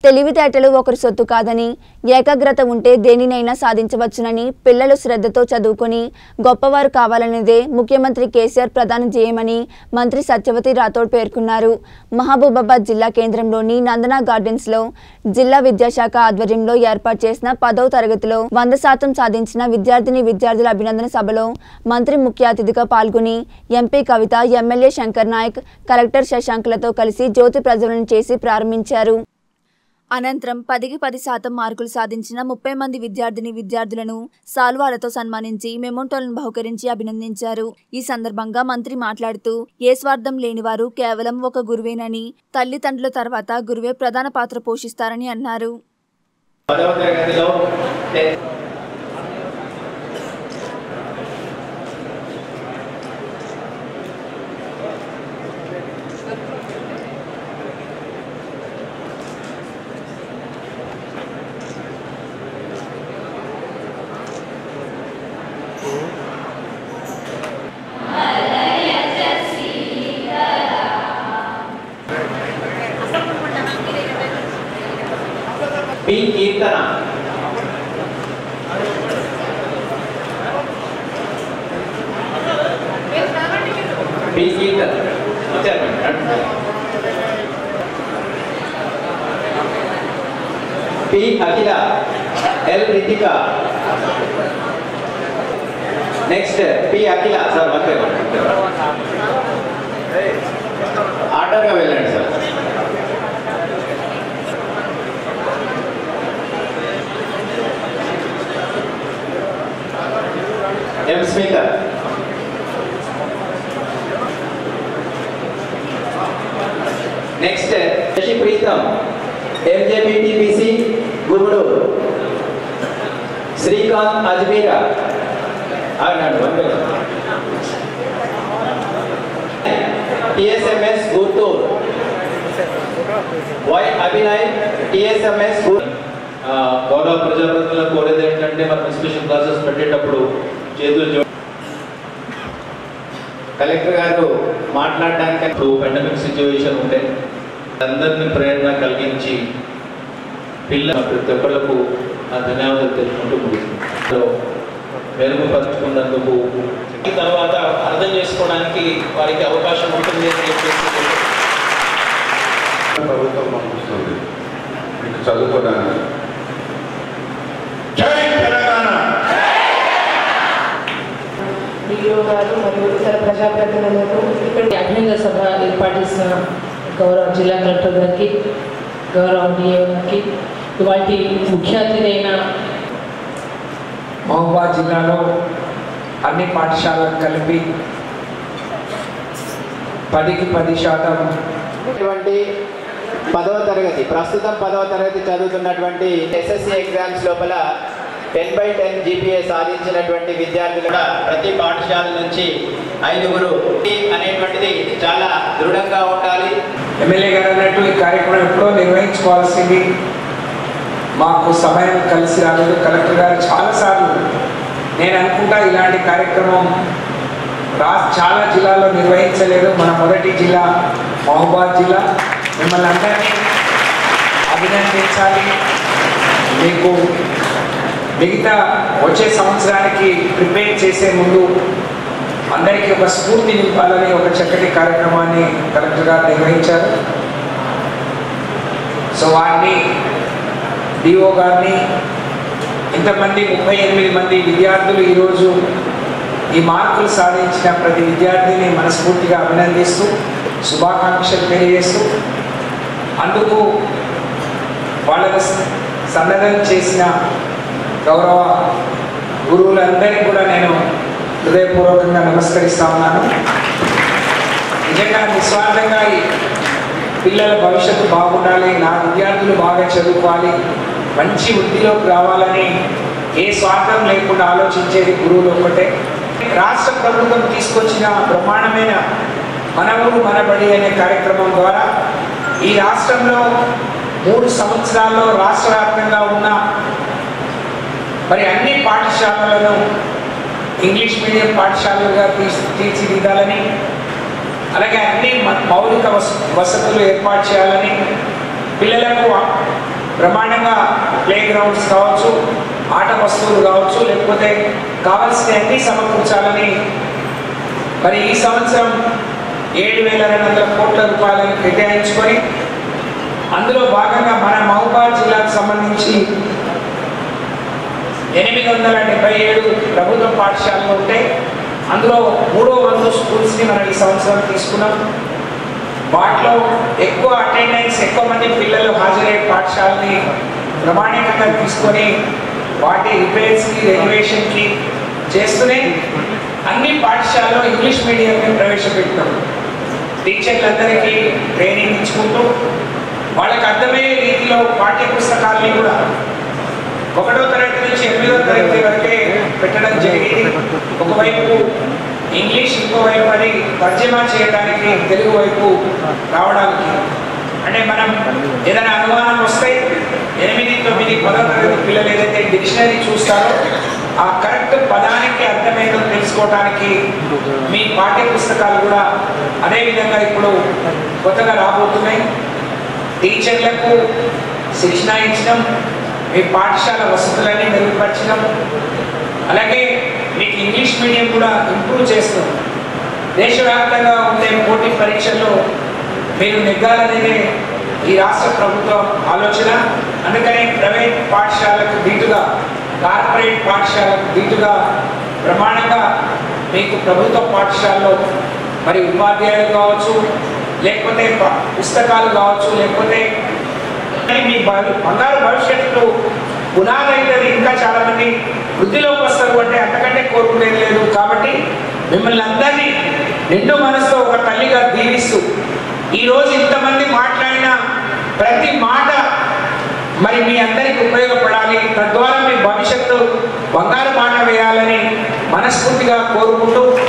తెలివితేటలు ఒకరి సొత్తు కాదని ఏకాగ్రత ఉంటే దేనినైనా సాధించవచ్చునని పిల్లలు శ్రద్ధతో చదువుకొని గొప్పవారు కావాలనేదే ముఖ్యమంత్రి కేసీఆర్ ప్రధాన ధ్యేయమని మంత్రి సత్యవతి రాథోడ్ పేర్కొన్నారు మహబూబాబాద్ జిల్లా కేంద్రంలోని నందనా గార్డెన్స్ లో జిల్లా విద్యాశాఖ ఆధ్వర్యంలో ఏర్పాటు చేసిన పదవ తరగతిలో వంద శాతం సాధించిన విద్యార్థిని విద్యార్థుల అభినందన సభలో మంత్రి ముఖ్య అతిథిగా పాల్గొని MP Kavitha MLA Shankar Naik collector శశాంక్లతో కలిసి జ్యోతి ప్రజ్వలన చేసి ప్రారంభించారు అనంతరం పదికి పది శాతం మార్కులు సాధించిన ముప్పై మంది విద్యార్థిని విద్యార్థులను సాల్వాలతో సన్మానించి మెమోంటోలను బహుకరించి అభినందించారు ఈ సందర్భంగా మంత్రి మాట్లాడుతూ ఏ స్వార్థం లేనివారు కేవలం ఒక గురువేనని తల్లిదండ్రుల తర్వాత గురువే ప్రధాన పాత్ర పోషిస్తారని అన్నారు పదవ తరగతిలో ten P Keerthana P Keerthana వచ్చారు madam. P Akhila L Ritika next P Akhila sir వచ్చే ఆర్డర్గా వెళ్ళండి sir M Smitha next Sashi Preetham MJPTBC గురుడు శ్రీకాంత్ అజ్మీరా అన్నాడు TSMS Gurthur Y Abhinay TSMS Gurthur ఆ, గౌరవ ప్రజాప్రతినిధులకు కోరేది ఏంటంటే మనం స్పెషల్ క్లాసెస్ పెట్టేటప్పుడు చేతులు జో కలెక్టర్ గారు మాట్లాడడానికి ఇప్పుడు పెండమిక్ సిచ్యువేషన్ ఉంటే అందరినీ ప్రేరణ కలిగించి పిల్లల ప్రతి ఒక్కళ్ళకు ఆ ధన్యవాదాలు తెలుసుకుంటూ ముగిస్తున్నాం మెరుగుపరుచుకున్నందుకు ఈ తర్వాత అర్థం చేసుకోవడానికి వారికి అవకాశం ఉంటుంది అని చెప్పేసి ప్రభుత్వం పంపిస్తుంది మీకు చదువుకోవడానికి జై తెలంగాణ డిఓ గారు మరియు ఇతర ప్రజాప్రతినిధులకు ఇక్కడ అభినందన సభ ఏర్పాటు చేసిన గౌరవ జిల్లా కలెక్టర్ గారికి గౌరవ డిఓ గారికి ఇవాటి ముఖ్య అతిథి అయిన మహబూబాద్ జిల్లాలో అన్ని పాఠశాలకు కలిపి పదికి పది శాతం ఇటువంటి పదవ తరగతి ప్రస్తుతం పదవ తరగతి చదువుతున్నటువంటి ఎస్ఎస్సి ఎగ్జామ్స్ లోపల టెన్ బై టెన్ జీపీఏ సాధించినటువంటి విద్యార్థులు కూడా ప్రతి పాఠశాల నుంచి ఐదుగురు అనేటువంటిది చాలా దృఢంగా ఉండాలి ఎమ్మెల్యే గారు అన్నట్టు ఈ కార్యక్రమం ఎప్పుడో నిర్వహించుకోవాల్సింది మాకు సమయం కలిసి రాలేదు కలెక్టర్ గారు చాలాసార్లు నేను అనుకుంటా ఇలాంటి కార్యక్రమం రా చాలా జిల్లాల్లో నిర్వహించలేదు మన మొదటి జిల్లా మహబూబాద్ జిల్లా మిమ్మల్ని అందరినీ అభినందించాలి మీకు మిగతా వచ్చే సంవత్సరానికి ప్రిపేర్ చేసే ముందు అందరికీ ఒక స్ఫూర్తి నింపాలని ఒక చక్కటి కార్యక్రమాన్ని కలెక్టర్ గారు నిర్వహించారు సో వారిని డిఓ గారిని ఇంతమంది ముప్పై ఎనిమిది మంది విద్యార్థులు ఈరోజు ఈ మార్కులు సాధించిన ప్రతి విద్యార్థిని మనస్ఫూర్తిగా అభినందిస్తూ శుభాకాంక్షలు తెలియజేస్తూ అందుకు వాళ్ళకు సన్నద్ధం చేసిన గౌరవ గురువులందరికీ కూడా నేను హృదయపూర్వకంగా నమస్కరిస్తా ఉన్నాను నిజంగా నిస్వార్థంగా ఈ పిల్లల భవిష్యత్తు బాగుండాలి నా విద్యార్థులు బాగా చదువుకోవాలి మంచి వృత్తిలోకి రావాలని ఏ స్వార్థం లేకుండా ఆలోచించేది గురువులు ఒకటే రాష్ట్ర ప్రభుత్వం తీసుకొచ్చిన బ్రహ్మాండమైన మన ఊరు మన బడి అనే కార్యక్రమం ద్వారా ఈ రాష్ట్రంలో మూడు సంవత్సరాల్లో రాష్ట్ర వ్యాప్తంగా ఉన్న మరి అన్ని పాఠశాలలను ఇంగ్లీష్ మీడియం పాఠశాలలుగా తీర్చి తీర్చిదిద్దాలని అలాగే అన్ని మ- మౌలిక వస వసతులు ఏర్పాటు చేయాలని పిల్లలకు బ్రహ్మాండంగా ప్లే గ్రౌండ్స్ కావచ్చు ఆట వస్తువులు కావచ్చు లేకపోతే కావాల్సిన అన్ని సమకూర్చాలని మరి ఈ సంవత్సరం ఏడు వేల రెండు వందల కోట్ల రూపాయలను కేటాయించుకొని అందులో భాగంగా మన మహబూబాద్ జిల్లాకు సంబంధించి ఎనిమిది వందల డెబ్బై ఏడు ప్రభుత్వ పాఠశాలలు ఉంటే అందులో మూడో వంతు స్కూల్స్ని మనం ఈ సంవత్సరం తీసుకున్నాం వాటిలో ఎక్కువ అటెండెన్స్ ఎక్కువ మంది పిల్లలు హాజరయ్యే పాఠశాలని ప్రమాణికంగా తీసుకొని వాటి రిపేర్స్కి రెనోవేషన్కి చేస్తూనే అన్ని పాఠశాలలో ఇంగ్లీష్ మీడియంని ప్రవేశపెట్టాం టీచర్లందరికీ ట్రైనింగ్ ఇచ్చుకుంటూ వాళ్ళకి అర్థమయ్యే రీతిలో పాఠ్య పుస్తకాలని కూడా ఒకటో తరగతి నుంచి ఎనిమిదో తరగతి వరకే పెట్టడం జరిగింది ఒకవైపు ఇంగ్లీష్ ఇంకోవైపు అది తర్జమా చేయడానికి తెలుగు వైపు రావడానికి అంటే మనం ఏదైనా అనుమానం వస్తే ఎనిమిది తొమ్మిది పదో తరగతి పిల్లలు ఏదైతే డిక్షనరీ చూస్తారో ఆ కరెక్ట్ పదానికి అర్థమేదో తెలుసుకోవడానికి మీ పాఠ్య పుస్తకాలు కూడా అదే విధంగా ఇప్పుడు కొత్తగా రాబోతున్నాయి టీచర్లకు శిక్షణ ఇచ్చడం మీ పాఠశాల వసతులన్నీ మెరుగుపరచడం అలాగే మీకు ఇంగ్లీష్ మీడియం కూడా ఇంప్రూవ్ చేస్తాం దేశవ్యాప్తంగా ఉండే పోటీ పరీక్షల్లో మీరు నెగ్గాలనేదే ఈ రాష్ట్ర ప్రభుత్వం ఆలోచన అందుకని ప్రైవేట్ పాఠశాలకు దీటుగా కార్పొరేట్ పాఠశాలకు దీటుగా ప్రమాణంగా మీకు ప్రభుత్వ పాఠశాలలో మరి ఉపాధ్యాయులు కావచ్చు లేకపోతే ప- పుస్తకాలు కావచ్చు లేకపోతే కానీ మీ భవి- బంగారు భవిష్యత్తులో పునాది అవుతుంది ఇంకా చాలా మంది వృద్ధిలోకి వస్తారు అంటే అంతకంటే కోరుకునేది లేదు కాబట్టి మిమ్మల్ని అందరినీ నిండు మనసుతో ఒక తల్లిగా దీవిస్తూ ఈరోజు ఇంతమంది మాట్లాడిన ప్రతి మాట మరి మీ అందరికి ఉపయోగపడాలి తద్వారా మీ భవిష్యత్తు బంగారు మాట వేయాలని మనస్ఫూర్తిగా కోరుకుంటూ